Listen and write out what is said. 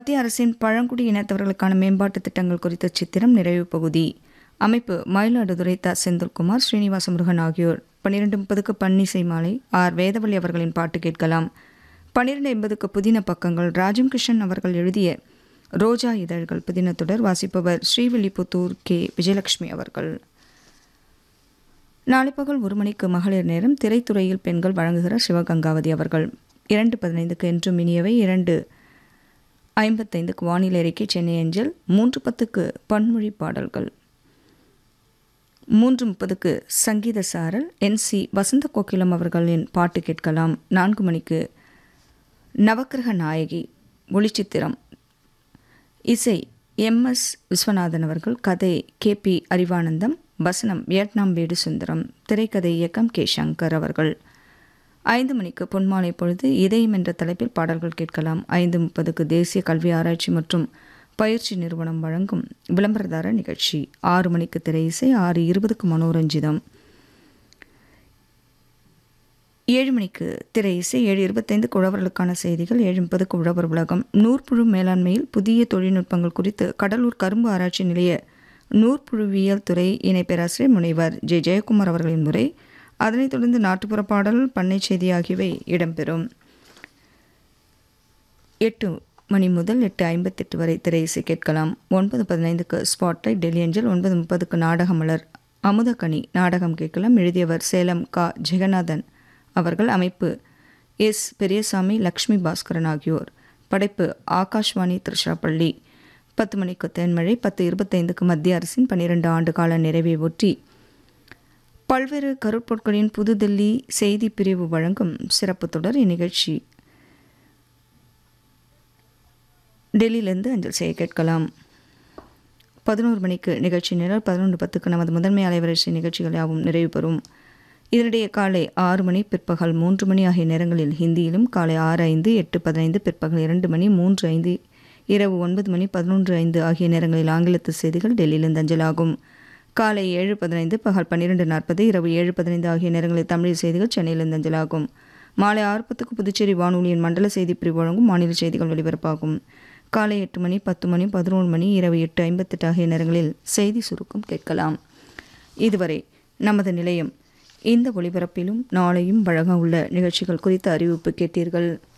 மத்திய அரசின் பழங்குடி இனத்தவர்களுக்கான மேம்பாட்டு திட்டங்கள் குறித்த சித்திரம் நிறைவு பகுதி அமைப்பு மயிலாடுதுறை த செந்தில்குமார் ஸ்ரீனிவாச முருகன் ஆகியோர் பன்னிரெண்டு முப்பதுக்கு பன்னிசை மாலை ஆர் வேதவள்ளி அவர்களின் பாட்டு கேட்கலாம் பன்னிரெண்டு எண்பதுக்கு புதின பக்கங்கள் ராஜம் கிருஷ்ணன் அவர்கள் எழுதிய ரோஜா இதழ்கள் புதினத்துடர் வாசிப்பவர் ஸ்ரீவில்லிபுத்தூர் கே விஜயலட்சுமி அவர்கள் நாளை பகல் ஒரு மணிக்கு மகளிர் நேரம் திரைத்துறையில் பெண்கள் வழங்குகிறார் சிவகங்காவதி அவர்கள் இரண்டு பதினைந்துக்கு என்றும் இனியவை இரண்டு ஐம்பத்தைந்துக்கு வானிலை அறிக்கை சென்னை அஞ்சல் மூன்று பத்துக்கு பன்மொழி பாடல்கள் மூன்று முப்பதுக்கு சங்கீத சாரல் என் சி வசந்த கோகிலம் அவர்களின் பாட்டு கேட்கலாம் நான்கு மணிக்கு நவக்கிரக நாயகி ஒளிச்சித்திரம் இசை எம் எஸ் விஸ்வநாதன் அவர்கள் கதை கே பி அறிவானந்தம் வசனம் வியட்நாம் வீடு சுந்தரம் திரைக்கதை இயக்கம் கே சங்கர் அவர்கள் ஐந்து மணிக்கு பொன்மாலை பொழுது இதயம் என்ற தலைப்பில் பாடல்கள் கேட்கலாம் ஐந்து முப்பதுக்கு தேசிய கல்வி ஆராய்ச்சி மற்றும் பயிற்சி நிறுவனம் வழங்கும் விளம்பரதார நிகழ்ச்சி ஆறு மணிக்கு திரை இசை ஆறு இருபதுக்கு மனோரஞ்சிதம் ஏழு மணிக்கு திரை இசை ஏழு இருபத்தைந்து உழவர்களுக்கான செய்திகள் ஏழு முப்பதுக்கு உழவர் உலகம் நூற்புழு மேலாண்மையில் புதிய தொழில்நுட்பங்கள் குறித்து கடலூர் கரும்பு ஆராய்ச்சி நிலைய நூற்புழுவியல் துறை இணை பேராசிரியர் முனைவர் ஜே ஜெயக்குமார் அவர்களின் முறை அதனைத் தொடர்ந்து நாட்டுப்புற பாடல் பண்ணை செய்தி ஆகியவை இடம்பெறும் எட்டு மணி முதல் எட்டு ஐம்பத்தெட்டு வரை திரை இசை கேட்கலாம் ஒன்பது பதினைந்துக்கு ஸ்பாட்லைட் டெல்லி அஞ்சல் ஒன்பது முப்பதுக்கு நாடகமலர் அமுதக்கனி நாடகம் கேட்கலாம் எழுதியவர் சேலம் கா ஜெகநாதன் அவர்கள் அமைப்பு எஸ் பெரியசாமி லக்ஷ்மி பாஸ்கரன் ஆகியோர் படைப்பு ஆகாஷ்வாணி திருச்சிராப்பள்ளி பத்து மணிக்கு தென்மழை பத்து இருபத்தைந்துக்கு மத்திய அரசின் பன்னிரண்டு ஆண்டு கால நிறைவை ஒட்டி பல்வேறு கருப்பொருட்களின் புதுதில்லி செய்தி பிரிவு வழங்கும் சிறப்பு தொடர் இந்நிகழ்ச்சி டெல்லியிலிருந்து அஞ்சல் செய்ய கேட்கலாம் பதினோரு மணிக்கு நிகழ்ச்சி நிரல் பதினொன்று பத்துக்கு நமது முதன்மை அலைவரிசை நிகழ்ச்சிகள் யாவும் நிறைவு பெறும் இதனிடையே காலை ஆறு மணி பிற்பகல் மூன்று மணி ஆகிய நேரங்களில் ஹிந்தியிலும் காலை ஆறு ஐந்து எட்டு பதினைந்து பிற்பகல் இரண்டு மணி மூன்று ஐந்து இரவு ஒன்பது மணி பதினொன்று ஐந்து ஆகிய நேரங்களில் ஆங்கிலத்து செய்திகள் டெல்லியிலிருந்து அஞ்சலாகும் காலை ஏழு பதினைந்து பகல் பன்னிரெண்டு நாற்பது இரவு ஏழு பதினைந்து ஆகிய நேரங்களில் தமிழ் செய்திகள் சென்னையிலிருந்து அஞ்சலாகும் மாலை ஆறு பத்துக்கு புதுச்சேரி வானொலியின் மண்டல செய்தி பிரிவு வழங்கும் மாநில செய்திகள் ஒலிபரப்பாகும் காலை எட்டு மணி பத்து மணி பதினோரு மணி இரவு எட்டு ஐம்பத்தெட்டு ஆகிய நேரங்களில் செய்தி சுருக்கம் கேட்கலாம் இதுவரை நமது நிலையம் இந்த ஒளிபரப்பிலும் நாளையும் வழங்க உள்ள நிகழ்ச்சிகள் குறித்த அறிவிப்பு கேட்டீர்கள்